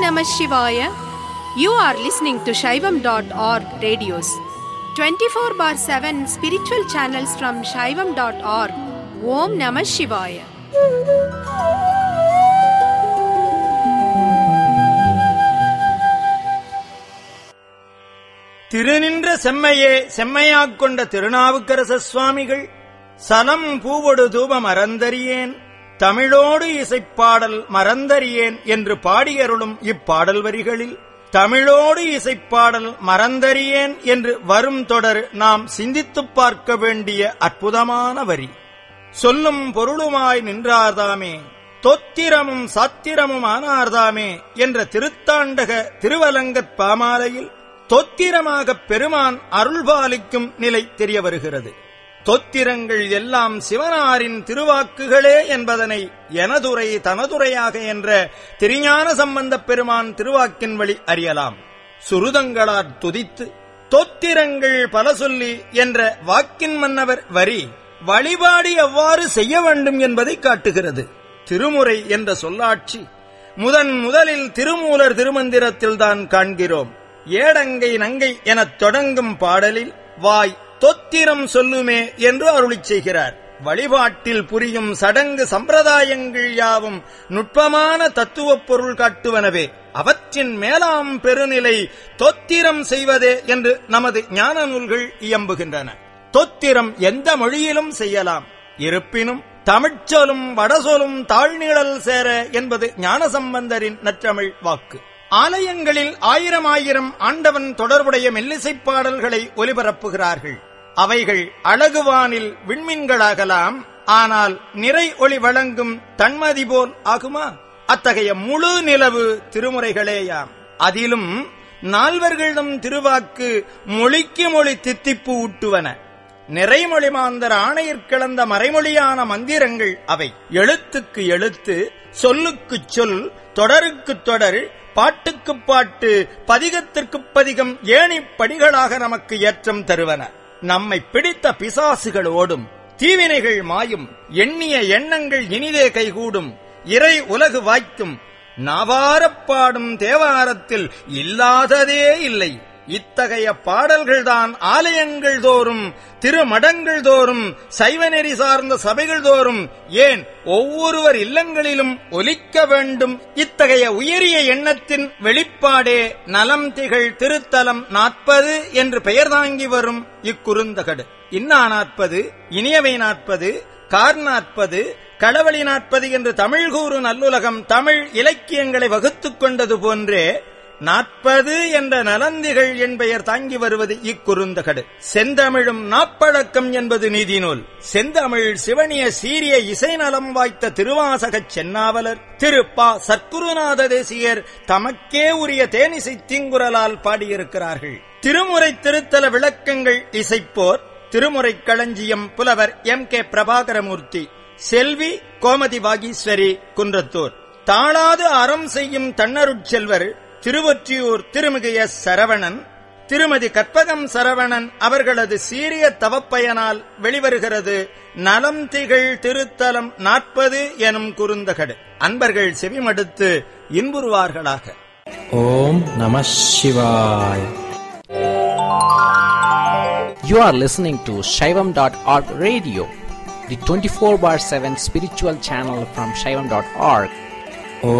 Namah Shivaya. You are listening to Shaivam.org radios. 24 bar 7 spiritual channels from Shaivam.org. Om Namah Shivaya. திருநின்ற செம்மையே செம்மையாக் கொண்ட திருநாவுக்கரச சுவாமிகள் சலம் பூவொடு தூப மறந்தறியேன் தமிழோடு இசைப்பாடல் மறந்தறியேன் என்று பாடியருளும் இப்பாடல் வரிகளில் தமிழோடு இசைப்பாடல் மறந்தறியேன் என்று வரும் தொடர் நாம் சிந்தித்துப் பார்க்க வேண்டிய அற்புதமான வரி சொல்லும் பொருளுமாய் நின்றார்தாமே தொத்திரமும் சாத்திரமும் ஆனார்தாமே என்ற திருத்தாண்டக திருவலங்கத் பாமாலையில் தொத்திரமாகப் பெருமான் அருள்பாலிக்கும் நிலை தெரிய வருகிறது தொத்திரங்கள் எல்லாம் சிவனாரின் திருவாக்குகளே என்பதனை எனதுரை தனதுரையாக என்ற திருஞான சம்பந்தப் பெருமான் திருவாக்கின் வழி அறியலாம் சுருதங்களாற் துதித்து தொத்திரங்கள் பல சொல்லி என்ற வாக்கின் மன்னவர் வரி வழிபாடு எவ்வாறு செய்ய வேண்டும் என்பதை காட்டுகிறது திருமுறை என்ற சொல்லாட்சி முதன் முதலில் திருமூலர் திருமந்திரத்தில்தான் காண்கிறோம் ஏடங்கை நங்கை எனத் தொடங்கும் பாடலில் வாய் தொத்திரம் சொல்லுமே என்று அருளிச் செய்கிறார் வழிபாட்டில் புரியும் சடங்கு சம்பிரதாயங்கள் யாவும் நுட்பமான தத்துவப் பொருள் காட்டுவனவே அவற்றின் மேலாம் பெருநிலை தொத்திரம் செய்வதே என்று நமது ஞான நூல்கள் இயம்புகின்றன தொத்திரம் எந்த மொழியிலும் செய்யலாம் இருப்பினும் தமிழ்ச்சொலும் வடசொலும் தாழ்நிழல் சேர என்பது ஞானசம்பந்தரின் நற்றமிழ் வாக்கு ஆலயங்களில் ஆயிரம் ஆயிரம் ஆண்டவன் தொடர்புடைய மெல்லிசைப் பாடல்களை ஒலிபரப்புகிறார்கள் அவைகள் அழகுவானில் விண்மீன்களாகலாம் ஆனால் நிறை ஒளி வழங்கும் தன்மதி போல் ஆகுமா அத்தகைய முழு நிலவு திருமுறைகளேயாம் அதிலும் நால்வர்களிடம் திருவாக்கு மொழிக்கு மொழி தித்திப்பு ஊட்டுவன நிறைமொழி மாந்தர் ஆணையிற் கிளந்த மறைமொழியான மந்திரங்கள் அவை எழுத்துக்கு எழுத்து சொல்லுக்குச் சொல் தொடருக்குத் தொடர் பாட்டுக்குப் பாட்டு பதிகத்திற்குப் பதிகம் ஏணிப் படிகளாக நமக்கு ஏற்றம் தருவன நம்மை பிடித்த பிசாசுகள் ஓடும் தீவினைகள் மாயும் எண்ணிய எண்ணங்கள் இனிதே கைகூடும் இறை உலகு வாய்க்கும் நாவாரப் பாடும் தேவாரத்தில் இல்லாததே இல்லை இத்தகைய பாடல்கள்தான் ஆலயங்கள் தோறும் திருமடங்கள் தோறும் சைவநெறி சார்ந்த சபைகள் தோறும் ஏன் ஒவ்வொருவர் இல்லங்களிலும் ஒலிக்க வேண்டும் இத்தகைய உயரிய எண்ணத்தின் வெளிப்பாடே நலம் திகழ் திருத்தலம் நாற்பது என்று பெயர் தாங்கி வரும் இக்குறுந்தகடு இன்னா நாற்பது இனியவை நாற்பது கார் நாற்பது களவழி நாற்பது என்று தமிழ் கூறு நல்லுலகம் தமிழ் இலக்கியங்களை வகுத்துக் கொண்டது போன்றே நாற்பது என்ற நலந்திகள் என் பெயர் தாங்கி வருவது இக்குறுந்தகடு செந்தமிழும் நாப்பழக்கம் என்பது நீதிநூல் செந்தமிழ் சிவனிய சீரிய இசை நலம் வாய்த்த திருவாசகச் சென்னாவலர் திரு பா சற்குருநாத தேசியர் தமக்கே உரிய தேனிசை தீங்குரலால் பாடியிருக்கிறார்கள் திருமுறை திருத்தல விளக்கங்கள் இசைப்போர் திருமுறை களஞ்சியம் புலவர் எம் கே பிரபாகரமூர்த்தி செல்வி கோமதி வாகீஸ்வரி குன்றத்தூர் தாளாது அறம் செய்யும் தன்னருட்செல்வர் திருவொற்றியூர் திருமிகு எஸ் சரவணன் திருமதி கற்பகம் சரவணன் அவர்களது சீரிய தவப்பயனால் வெளிவருகிறது நலம் திகழ் திருத்தலம் நாற்பது எனும் குறுந்தகடு அன்பர்கள் செவிமடுத்து இன்புறுவார்களாக ஓம் நம சிவாய் You are listening to Shaivam.org radio, the 24 bar 7 spiritual channel from Shaivam.org.